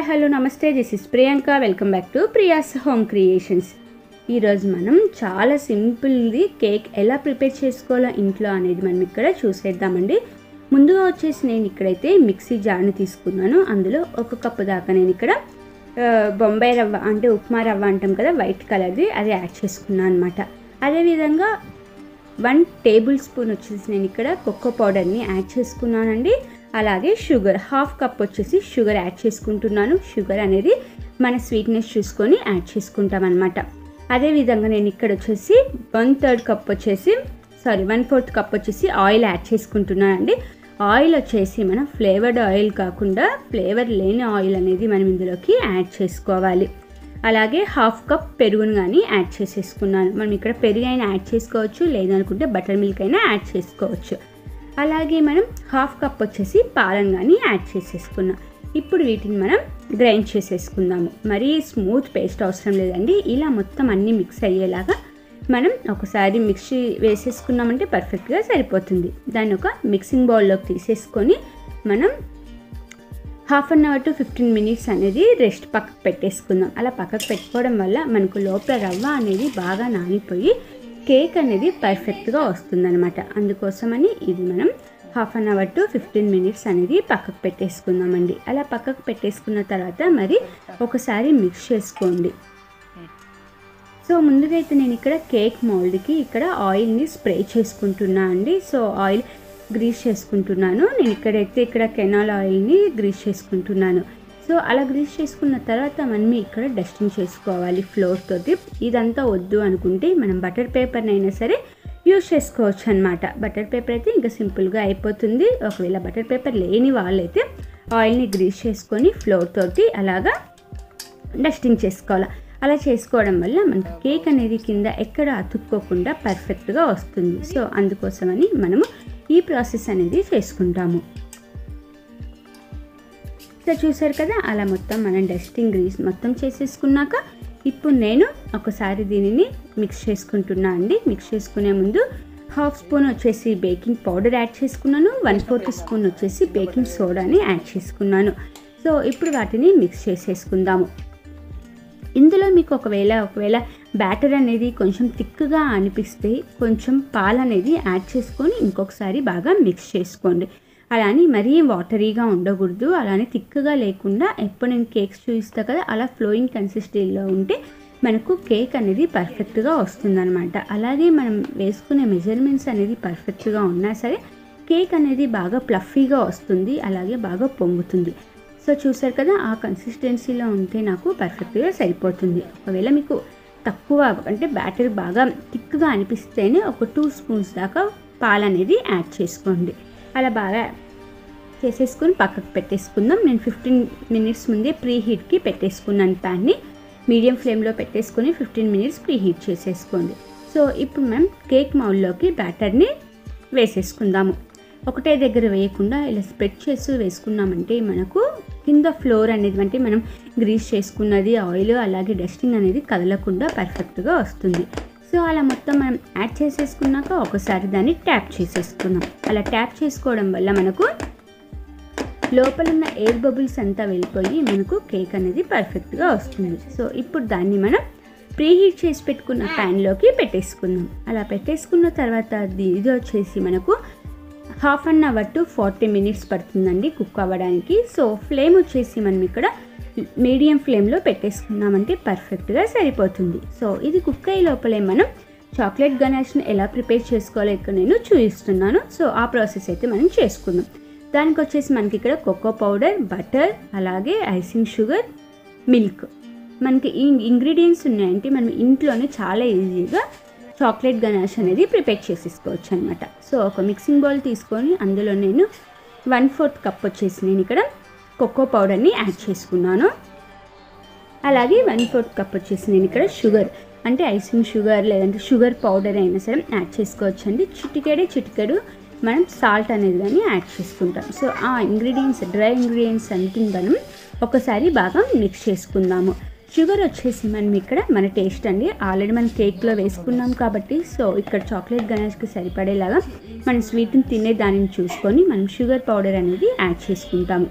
hello నమస్తే this is Priyanka welcome back to Priya's home creations ఈరోజు మనం చాలా సింపుల్ది కేక్ ఎలా ప్రిపేర్ చేసుకోవాలో ఇంట్లో అనేది మనం ఇక్కడ చూసేద్దామండి ముందుగా వచ్చేసి నేను ఇక్కడైతే మిక్సీ జార్ని తీసుకున్నాను అందులో ఒక కప్పు దాకా నేను ఇక్కడ ఆ, బొంబాయి రవ్వ అంటే ఉప్మా రవ్వ అంటాం కదా వైట్ కలర్ది అది యాడ్ చేసుకున్నాను అనమాట అదేవిధంగా వన్ టేబుల్ స్పూన్ వచ్చేసి నేను ఇక్కడ కొక్కో పౌడర్ని యాడ్ చేసుకున్నానండి అలాగే షుగర్ హాఫ్ కప్ వచ్చేసి షుగర్ యాడ్ చేసుకుంటున్నాను షుగర్ అనేది మన స్వీట్నెస్ చూసుకొని యాడ్ చేసుకుంటాం అనమాట అదేవిధంగా నేను ఇక్కడ వచ్చేసి వన్ థర్డ్ కప్ వచ్చేసి సారీ వన్ ఫోర్త్ కప్ వచ్చేసి ఆయిల్ యాడ్ చేసుకుంటున్నానండి ఆయిల్ వచ్చేసి మనం ఫ్లేవర్డ్ ఆయిల్ కాకుండా ఫ్లేవర్ లేని ఆయిల్ అనేది మనం ఇందులోకి యాడ్ చేసుకోవాలి అలాగే హాఫ్ కప్ పెరుగును కానీ యాడ్ చేసేసుకున్నాను మనం ఇక్కడ పెరుగు అయినా యాడ్ చేసుకోవచ్చు లేదనుకుంటే బటర్ మిల్క్ అయినా యాడ్ చేసుకోవచ్చు అలాగే మనం హాఫ్ కప్ వచ్చేసి పాలను కానీ యాడ్ చేసేసుకున్నాం ఇప్పుడు వీటిని మనం గ్రైండ్ చేసేసుకుందాము మరీ స్మూత్ పేస్ట్ అవసరం లేదండి ఇలా మొత్తం అన్నీ మిక్స్ అయ్యేలాగా మనం ఒకసారి మిక్సీ వేసేసుకున్నామంటే పర్ఫెక్ట్గా సరిపోతుంది దాన్ని ఒక మిక్సింగ్ బౌల్లోకి తీసేసుకొని మనం half an hour to fifteen minutes అనేది రెస్ట్ పక్కకు పెట్టేసుకుందాం అలా పక్కకు పెట్టుకోవడం వల్ల మనకు లోపల రవ్వ అనేది బాగా నానిపోయి కేక్ అనేది పర్ఫెక్ట్గా వస్తుందన్నమాట అందుకోసమని ఇది మనం half an hour to fifteen minutes అనేది పక్కకు పెట్టేసుకుందామండి అలా పక్కకు పెట్టేసుకున్న తర్వాత మరి ఒకసారి మిక్స్ చేసుకోండి సో ముందుగా అయితే నేను ఇక్కడ కేక్ మౌల్డ్కి ఇక్కడ ఆయిల్ని స్ప్రే చేసుకుంటున్నా అండి సో ఆయిల్ గ్రీస్ చేసుకుంటున్నాను నేను ఇక్కడైతే ఇక్కడ కెనాల్ ఆయిల్ని గ్రీస్ చేసుకుంటున్నాను సో అలా గ్రీస్ చేసుకున్న తర్వాత మనం ఇక్కడ డస్టింగ్ చేసుకోవాలి ఫ్లోర్ తోటి ఇదంతా వద్దు అనుకుంటే మనం బటర్ పేపర్ని అయినా సరే యూజ్ చేసుకోవచ్చు అనమాట బటర్ పేపర్ అయితే ఇంకా సింపుల్గా అయిపోతుంది ఒకవేళ బటర్ పేపర్ లేని వాళ్ళైతే ఆయిల్ని గ్రీస్ చేసుకొని ఫ్లోర్ తోటి అలాగా డస్టింగ్ చేసుకోవాలి అలా చేసుకోవడం వల్ల మనకు కేక్ అనేది కింద ఎక్కడ అతుక్కోకుండా పర్ఫెక్ట్గా వస్తుంది సో అందుకోసమని మనము ఈ ప్రాసెస్ అనేది చేసుకుంటాము సో చూసారు కదా అలా మొత్తం మనం డస్టింగ్ గ్రీస్ మొత్తం చేసేసుకున్నాక ఇప్పుడు నేను ఒకసారి దీనిని మిక్స్ చేసుకుంటున్నా అండి మిక్స్ చేసుకునే ముందు హాఫ్ స్పూన్ వచ్చేసి బేకింగ్ పౌడర్ యాడ్ చేసుకున్నాను వన్ ఫోర్త్ స్పూన్ వచ్చేసి బేకింగ్ సోడాని యాడ్ చేసుకున్నాను సో ఇప్పుడు వాటిని మిక్స్ చేసేసుకుందాము ఇందులో మీకు ఒకవేళ ఒకవేళ బ్యాటర్ అనేది కొంచెం థిక్గా అనిపిస్తే కొంచెం పాలు అనేది యాడ్ చేసుకొని ఇంకొకసారి బాగా మిక్స్ చేసుకోండి అలానే మరీ వాటరీగా ఉండకూడదు అలానే థిక్గా లేకుండా ఎప్పుడు నేను కేక్స్ చూపిస్తా కదా అలా ఫ్లోయింగ్ కన్సిస్టెన్సీలో ఉంటే మనకు కేక్ అనేది పర్ఫెక్ట్గా వస్తుందన్నమాట అలాగే మనం వేసుకునే మెజర్మెంట్స్ అనేది పర్ఫెక్ట్గా ఉన్నా సరే కేక్ అనేది బాగా ప్లఫీగా వస్తుంది అలాగే బాగా పొంగుతుంది సో చూసారు కదా ఆ కన్సిస్టెన్సీలో ఉంటే నాకు పర్ఫెక్ట్గా సరిపోతుంది ఒకవేళ మీకు తక్కువ అంటే బ్యాటర్ బాగా థిక్గా అనిపిస్తేనే ఒక టూ స్పూన్స్ దాకా పాలు అనేది యాడ్ చేసుకోండి అలా బాగా చేసేసుకొని పక్కకు పెట్టేసుకుందాం నేను ఫిఫ్టీన్ మినిట్స్ ముందే ప్రీ హీట్కి పెట్టేసుకున్నాను ప్యాన్ని మీడియం ఫ్లేమ్లో పెట్టేసుకొని ఫిఫ్టీన్ మినిట్స్ ప్రీ హీట్ చేసేసుకోండి సో ఇప్పుడు మనం కేక్ మౌల్లోకి బ్యాటర్ని వేసేసుకుందాము ఒకటే దగ్గర వేయకుండా ఇలా స్ప్రెడ్ చేస్తూ వేసుకున్నామంటే మనకు కింద ఫ్లోర్ అనేది అంటే మనం గ్రీస్ చేసుకున్నది ఆయిల్ అలాగే డస్టింగ్ అనేది కదలకుండా పర్ఫెక్ట్గా వస్తుంది సో అలా మొత్తం మనం యాడ్ చేసేసుకున్నాక ఒకసారి దాన్ని ట్యాప్ చేసేసుకున్నాం అలా ట్యాప్ చేసుకోవడం వల్ల మనకు లోపల ఉన్న ఎయిర్ బబుల్స్ అంతా వెళ్ళిపోయి మనకు కేక్ అనేది పర్ఫెక్ట్గా వస్తుంది సో ఇప్పుడు దాన్ని మనం ప్రీ హీట్ చేసి పెట్టుకున్న ప్యాన్లోకి పెట్టేసుకుందాం అలా పెట్టేసుకున్న తర్వాత ది- ఇది వచ్చేసి మనకు half an hour to forty minutes పడుతుందండి కుక్ అవ్వడానికి సో ఫ్లేమ్ వచ్చేసి మనం ఇక్కడ మీడియం ఫ్లేమ్లో పెట్టేసుకున్నామంటే పర్ఫెక్ట్గా సరిపోతుంది సో ఇది కుక్ అయ్యే లోపలే మనం చాక్లెట్ గనాష్ని ఎలా ప్రిపేర్ చేసుకోవాలో ఇక్కడ నేను చూపిస్తున్నాను సో ఆ ప్రాసెస్ అయితే మనం చేసుకుందాం దానికి వచ్చేసి మనకి ఇక్కడ కోకో పౌడర్ బటర్ అలాగే ఐసింగ్ షుగర్ మిల్క్ మనకి ఈ ఇంగ్రీడియంట్స్ ఉన్నాయంటే మనం ఇంట్లోనే చాలా ఈజీగా చాక్లెట్ గనాష్ అనేది ప్రిపేర్ చేసేసుకోవచ్చు అనమాట సో ఒక మిక్సింగ్ బౌల్ తీసుకొని అందులో నేను వన్ ఫోర్త్ కప్ వచ్చేసి నేను ఇక్కడ కోకో పౌడర్ని యాడ్ చేసుకున్నాను అలాగే వన్ ఫోర్త్ కప్ వచ్చేసి నేను ఇక్కడ షుగర్ అంటే ఐసింగ్ షుగర్ లేదంటే షుగర్ పౌడర్ అయినా సరే యాడ్ చేసుకోవచ్చు అండి చిటికెడే చిటికెడు మనం సాల్ట్ అనేది కానీ యాడ్ చేసుకుంటాం సో ఆ ఇంగ్రీడియంట్స్ డ్రై ఇంగ్రీడియంట్స్ అన్నిటిని మనం ఒకసారి బాగా మిక్స్ చేసుకుందాము షుగర్ వచ్చేసి మనం ఇక్కడ మన టేస్ట్ అండి ఆల్రెడీ మనం కేక్లో వేసుకున్నాం కాబట్టి సో ఇక్కడ చాక్లెట్ గణేష్కి సరిపడేలాగా మనం స్వీట్ని తినే దానిని చూసుకొని మనం షుగర్ పౌడర్ అనేది యాడ్ చేసుకుంటాము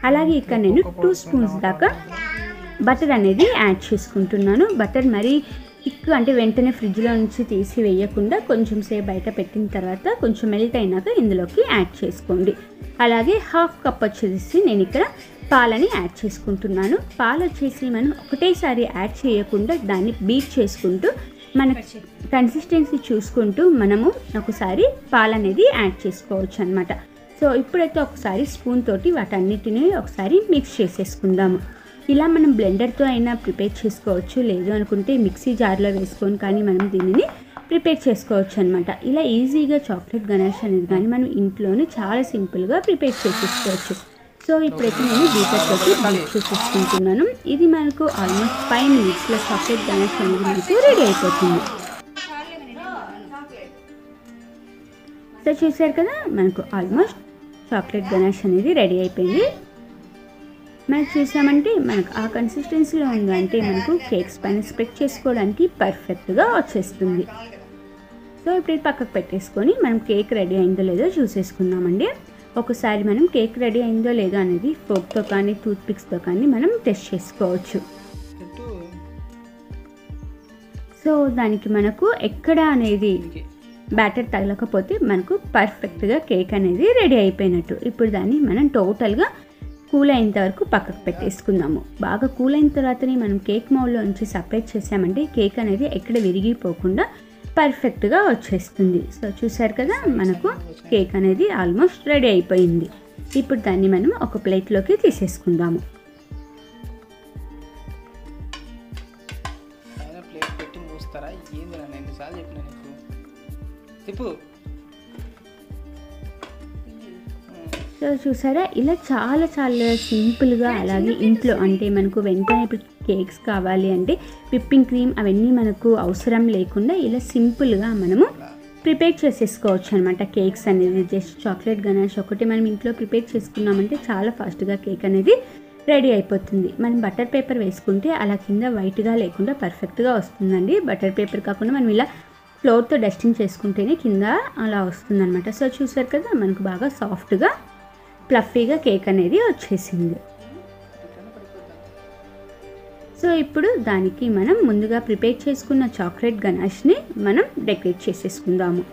అలాగే ఇక్కడ నేను టూ స్పూన్స్ దాకా బటర్ అనేది యాడ్ చేసుకుంటున్నాను బటర్ మరీ థిక్ అంటే వెంటనే ఫ్రిడ్జ్లో నుంచి తీసి వేయకుండా కొంచెం సేపు బయట పెట్టిన తర్వాత కొంచెం మెల్ట్ అయినాక ఇందులోకి యాడ్ చేసుకోండి అలాగే హాఫ్ కప్ వచ్చేసి నేను ఇక్కడ పాలని యాడ్ చేసుకుంటున్నాను పాలు వచ్చేసి మనం ఒకటేసారి యాడ్ చేయకుండా దాన్ని బీట్ చేసుకుంటూ మన కన్సిస్టెన్సీ చూసుకుంటూ మనము ఒకసారి పాలు అనేది యాడ్ చేసుకోవచ్చు అనమాట సో ఇప్పుడైతే ఒకసారి స్పూన్ తోటి వాటన్నిటిని ఒకసారి మిక్స్ చేసేసుకుందాము ఇలా మనం బ్లెండర్తో అయినా ప్రిపేర్ చేసుకోవచ్చు లేదు అనుకుంటే మిక్సీ జార్లో వేసుకొని కానీ మనం దీనిని ప్రిపేర్ చేసుకోవచ్చు అనమాట ఇలా ఈజీగా చాక్లెట్ గణేష్ అనేది కానీ మనం ఇంట్లోనే చాలా సింపుల్గా ప్రిపేర్ చేసేసుకోవచ్చు సో ఇప్పుడైతే నేను బీటర్ తోటి బీట్ చేసేసుకుంటున్నాను ఇది మనకు ఆల్మోస్ట్ ఫైవ్ మినిట్స్లో చాక్లెట్ గణేష్ అనేది మనకు రెడీ అయిపోతుంది సో చూసారు కదా మనకు ఆల్మోస్ట్ చాక్లెట్ గణేష్ అనేది రెడీ అయిపోయింది మనకు చూసామంటే మనకు ఆ కన్సిస్టెన్సీలో ఉందంటే మనకు కేక్స్ పైన స్ప్రెడ్ చేసుకోవడానికి పర్ఫెక్ట్గా వచ్చేస్తుంది సో ఇప్పుడు ఇది పక్కకు పెట్టేసుకొని మనం కేక్ రెడీ అయిందో లేదో చూసేసుకుందామండి ఒకసారి మనం కేక్ రెడీ అయిందో లేదో అనేది ఫోక్తో కానీ టూత్ పిక్స్తో కానీ మనం టెస్ట్ చేసుకోవచ్చు పెట్టు సో దానికి మనకు ఎక్కడ అనేది బ్యాటర్ తగలకపోతే మనకు పర్ఫెక్ట్గా కేక్ అనేది రెడీ అయిపోయినట్టు ఇప్పుడు దాన్ని మనం టోటల్గా కూల్ అయినంత వరకు పక్కకు పెట్టేసుకుందాము బాగా కూల్ అయిన తర్వాతనే మనం కేక్ మౌల్లో నుంచి సపరేట్ చేసామంటే కేక్ అనేది ఎక్కడ విరిగిపోకుండా పర్ఫెక్ట్గా వచ్చేస్తుంది సో చూసారు కదా మనకు కేక్ అనేది ఆల్మోస్ట్ రెడీ అయిపోయింది ఇప్పుడు దాన్ని మనం ఒక ప్లేట్లోకి తీసేసుకుందాము పైన ప్లేట్ పెట్టి మూస్తారా ఏంది నన్ను ఎన్నిసార్లు చెప్పిన నీకు తిప్పు సో చూసారా ఇలా చాలా చాలా సింపుల్గా అలాగే ఇంట్లో అంటే మనకు వెంటనే ఇప్పుడు కేక్స్ కావాలి అంటే విప్పింగ్ క్రీమ్ అవన్నీ మనకు అవసరం లేకుండా ఇలా సింపుల్గా మనము ప్రిపేర్ చేసేసుకోవచ్చు అనమాట కేక్స్ అనేది జస్ట్ చాక్లెట్ గనాష్ ఒకటి మనం ఇంట్లో ప్రిపేర్ చేసుకున్నామంటే చాలా ఫాస్ట్గా కేక్ అనేది రెడీ అయిపోతుంది మనం బటర్ పేపర్ వేసుకుంటే అలా కింద వైట్గా లేకుండా పర్ఫెక్ట్గా వస్తుందండి బటర్ పేపర్ కాకుండా మనం ఇలా ఫ్లోర్తో డస్టింగ్ చేసుకుంటేనే కింద అలా వస్తుందన్నమాట సో చూసారు కదా మనకు బాగా సాఫ్ట్గా ఫ్లఫీగా కేక్ అనేది వచ్చేసింది సో ఇప్పుడు దానికి మనం ముందుగా ప్రిపేర్ చేసుకున్న చాక్లెట్ గనాష్ని మనం డెకరేట్ చేసేసుకుందాము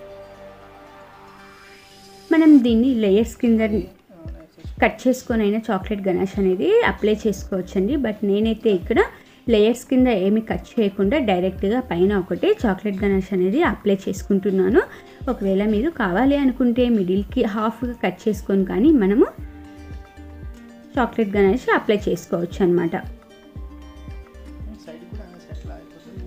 మనం దీన్ని లేయర్స్ కింద కట్ చేసుకొని అయినా చాక్లెట్ గనాష్ అనేది అప్లై చేసుకోవచ్చండి బట్ నేనైతే ఇక్కడ లేయర్స్ కింద ఏమి కట్ చేయకుండా డైరెక్ట్గా పైన ఒకటే చాక్లెట్ గనాష్ అనేది అప్లై చేసుకుంటున్నాను ఒకవేళ మీరు కావాలి అనుకుంటే మిడిల్కి హాఫ్గా కట్ చేసుకొని కానీ మనము చాక్లెట్ గనాష్ అప్లై చేసుకోవచ్చు అనమాట సైడ్ కూడా సెటిల్ అయిపోతుంది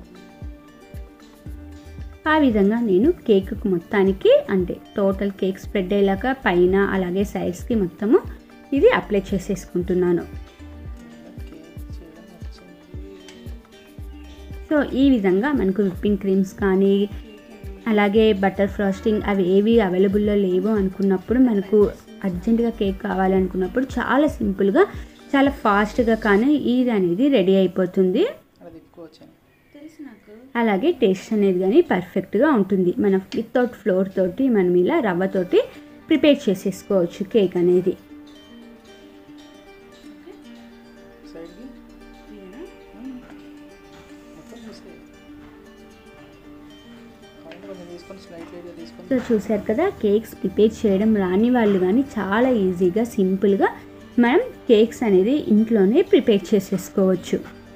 ఆ విధంగా నేను కేక్ మొత్తానికి అంటే టోటల్ కేక్ స్ప్రెడ్ అయ్యేలాగా పైన అలాగే సైడ్స్కి మొత్తము ఇది అప్లై చేసేసుకుంటున్నాను కేక్ చేయడం వచ్చింది సో ఈ విధంగా మనకు విప్పింగ్ క్రీమ్స్ కానీ అలాగే బటర్ ఫ్రాస్టింగ్ అవి ఏవి అవైలబుల్లో లేవు అనుకున్నప్పుడు మనకు అర్జెంటుగా కేక్ కావాలి అనుకున్నప్పుడు చాలా సింపుల్గా చాలా ఫాస్ట్గా కానీ ఇది అనేది రెడీ అయిపోతుంది అలా తిప్పుకోవచ్చని అలాగే టేస్ట్ అనేది కానీ పర్ఫెక్ట్గా ఉంటుంది మన వితౌట్ ఫ్లోర్ తోటి మనం ఇలా రవ్వతోటి ప్రిపేర్ చేసేసుకోవచ్చు కేక్ అనేది సైడ్కి మొత్తం చూసే కావాలంటే కొంచెం తీసుకొని స్లైట్ లైట్గా తీసుకొని సో చూసారు కదా కేక్స్ ప్రిపేర్ చేయడం రాని వాళ్ళు కానీ చాలా ఈజీగా సింపుల్గా మనం కేక్స్ అనేది ఇంట్లోనే ప్రిపేర్ చేసేసుకోవచ్చు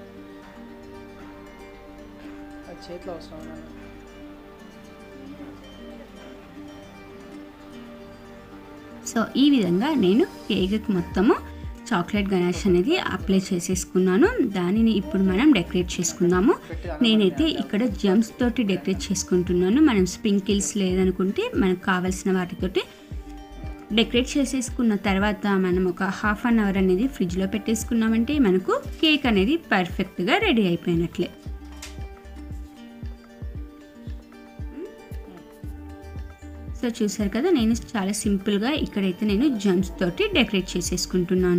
అది చేతిలో అవసరం నన్ను సో ఈ విధంగా నేను కేక్ మొత్తము చాక్లెట్ గనాష్ అనేది అప్లై చేసేసుకున్నాను దానిని ఇప్పుడు మనం డెకరేట్ చేసుకుందాము నేనైతే ఇక్కడ జమ్స్ తోటి డెకరేట్ చేసుకుంటున్నాను మనం స్ప్రింకిల్స్ లేదనుకుంటే మనకు కావాల్సిన వాటితోటి డెకరేట్ చేసేసుకున్న తర్వాత మనం ఒక హాఫ్ అన్ అవర్ అనేది ఫ్రిడ్జ్లో పెట్టేసుకున్నామంటే మనకు కేక్ అనేది పర్ఫెక్ట్గా రెడీ అయిపోయినట్లే సో చూసారు కదా నేను చాలా సింపుల్గా ఇక్కడైతే నేను జమ్స్ తోటి డెకరేట్ చేసేసుకుంటున్నాను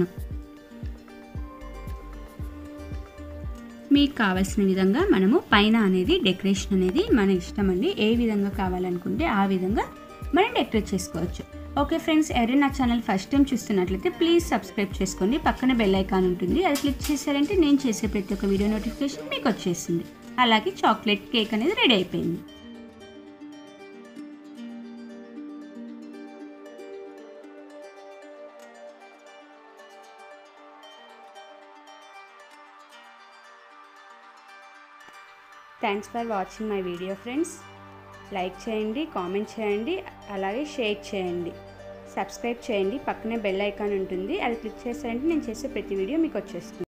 మీకు కావాల్సిన విధంగా మనము పైన అనేది డెకరేషన్ అనేది మన ఇష్టం అండి ఏ విధంగా కావాలనుకుంటే ఆ విధంగా మనం డెకరేట్ చేసుకోవచ్చు ఓకే ఫ్రెండ్స్ ఎవరైనా నా ఛానల్ ఫస్ట్ టైం చూస్తున్నట్లయితే ప్లీజ్ సబ్స్క్రైబ్ చేసుకోండి పక్కన బెల్ ఐకాన్ ఉంటుంది అది క్లిక్ చేశారంటే నేను చేసే ప్రతి ఒక్క వీడియో నోటిఫికేషన్ మీకు వచ్చేస్తుంది అలాగే చాక్లెట్ కేక్ అనేది రెడీ అయిపోయింది thanks for watching my video friends like చేయండి కామెంట్ చేయండి అలాగే షేర్ చేయండి సబ్స్క్రైబ్ చేయండి పక్కనే బెల్ ఐకాన్ ఉంటుంది అది క్లిక్ చేశారంటే నేను చేసే ప్రతి వీడియో మీకు వచ్చేస్తుంది